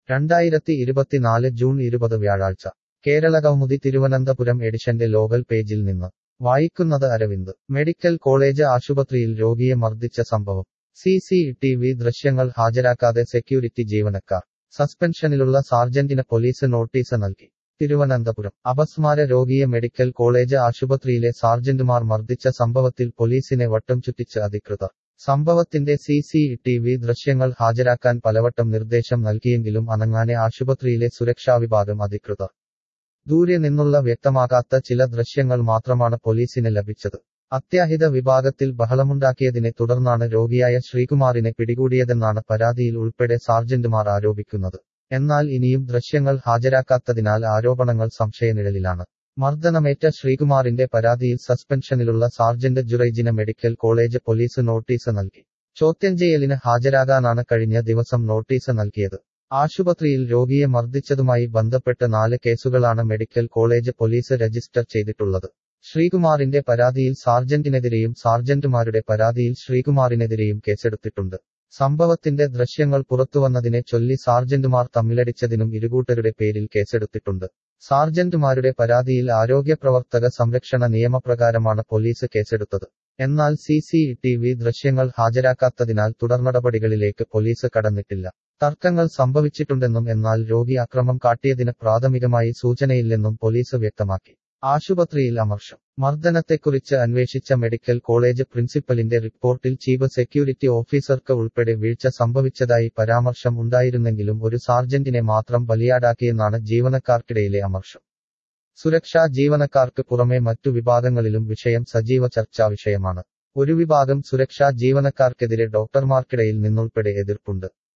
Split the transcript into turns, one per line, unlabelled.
രണ്ടായിരത്തി ഇരുപത്തിനാല് ജൂൺ ഇരുപത് വ്യാഴാഴ്ച കേരള കൗമുദി തിരുവനന്തപുരം എഡിഷന്റെ ലോകൽ പേജിൽ നിന്ന് വായിക്കുന്നത് അരവിന്ദ് മെഡിക്കൽ കോളേജ് ആശുപത്രിയിൽ രോഗിയെ മർദ്ദിച്ച സംഭവം സി സി ടി വി ദൃശ്യങ്ങൾ ഹാജരാക്കാതെ സെക്യൂരിറ്റി ജീവനക്കാർ സസ്പെൻഷനിലുള്ള സാർജന്റിന് പോലീസ് നോട്ടീസ് നൽകി തിരുവനന്തപുരം അപസ്മാര രോഗിയെ മെഡിക്കൽ കോളേജ് ആശുപത്രിയിലെ സാർജന്റുമാർ മർദ്ദിച്ച സംഭവത്തിൽ പോലീസിനെ വട്ടം ചുറ്റിച്ച് അധികൃതർ സംഭവത്തിന്റെ സി സി ടി വി ദൃശ്യങ്ങൾ ഹാജരാക്കാൻ പലവട്ടം നിർദ്ദേശം നൽകിയെങ്കിലും അനങ്ങാനെ ആശുപത്രിയിലെ സുരക്ഷാ വിഭാഗം അധികൃതർ ദൂരെ നിന്നുള്ള വ്യക്തമാകാത്ത ചില ദൃശ്യങ്ങൾ മാത്രമാണ് പോലീസിന് ലഭിച്ചത് അത്യാഹിത വിഭാഗത്തിൽ ബഹളമുണ്ടാക്കിയതിനെ തുടർന്നാണ് രോഗിയായ ശ്രീകുമാറിനെ പിടികൂടിയതെന്നാണ് പരാതിയിൽ ഉൾപ്പെടെ സാർജന്റുമാർ ആരോപിക്കുന്നത് എന്നാൽ ഇനിയും ദൃശ്യങ്ങൾ ഹാജരാക്കാത്തതിനാൽ ആരോപണങ്ങൾ സംശയനിഴലിലാണ് മർദ്ദനമേറ്റ ശ്രീകുമാറിന്റെ പരാതിയിൽ സസ്പെൻഷനിലുള്ള സാർജന്റ് ജുറൈജിന് മെഡിക്കൽ കോളേജ് പോലീസ് നോട്ടീസ് നൽകി ചോദ്യം ചെയ്യലിന് ഹാജരാകാനാണ് കഴിഞ്ഞ ദിവസം നോട്ടീസ് നൽകിയത് ആശുപത്രിയിൽ രോഗിയെ മർദ്ദിച്ചതുമായി ബന്ധപ്പെട്ട് നാല് കേസുകളാണ് മെഡിക്കൽ കോളേജ് പോലീസ് രജിസ്റ്റർ ചെയ്തിട്ടുള്ളത് ശ്രീകുമാറിന്റെ പരാതിയിൽ സാർജന്റിനെതിരെയും സാർജന്റുമാരുടെ പരാതിയിൽ ശ്രീകുമാറിനെതിരെയും കേസെടുത്തിട്ടുണ്ട് സംഭവത്തിന്റെ ദൃശ്യങ്ങൾ പുറത്തുവന്നതിനെ ചൊല്ലി സാർജന്റുമാർ തമ്മിലടിച്ചതിനും ഇരുകൂട്ടരുടെ പേരിൽ കേസെടുത്തിട്ടുണ്ട് സാർജന്റുമാരുടെ പരാതിയിൽ ആരോഗ്യപ്രവർത്തക സംരക്ഷണ നിയമപ്രകാരമാണ് പോലീസ് കേസെടുത്തത് എന്നാൽ സി സി ടി വി ദൃശ്യങ്ങൾ ഹാജരാക്കാത്തതിനാൽ തുടർനടപടികളിലേക്ക് പോലീസ് കടന്നിട്ടില്ല തർക്കങ്ങൾ സംഭവിച്ചിട്ടുണ്ടെന്നും എന്നാൽ രോഗി അക്രമം കാട്ടിയതിന് പ്രാഥമികമായി സൂചനയില്ലെന്നും പോലീസ് വ്യക്തമാക്കി ആശുപത്രിയിൽ അമർഷം മർദ്ദനത്തെക്കുറിച്ച് അന്വേഷിച്ച മെഡിക്കൽ കോളേജ് പ്രിൻസിപ്പലിന്റെ റിപ്പോർട്ടിൽ ചീഫ് സെക്യൂരിറ്റി ഓഫീസർക്ക് ഉൾപ്പെടെ വീഴ്ച സംഭവിച്ചതായി പരാമർശം ഉണ്ടായിരുന്നെങ്കിലും ഒരു സാർജന്റിനെ മാത്രം ബലിയാടാക്കിയെന്നാണ് ജീവനക്കാർക്കിടയിലെ അമർഷം സുരക്ഷാ ജീവനക്കാർക്ക് പുറമെ മറ്റു വിഭാഗങ്ങളിലും വിഷയം സജീവ ചർച്ചാ വിഷയമാണ് ഒരു വിഭാഗം സുരക്ഷാ ജീവനക്കാർക്കെതിരെ ഡോക്ടർമാർക്കിടയിൽ നിന്നുൾപ്പെടെ എതിർപ്പുണ്ട്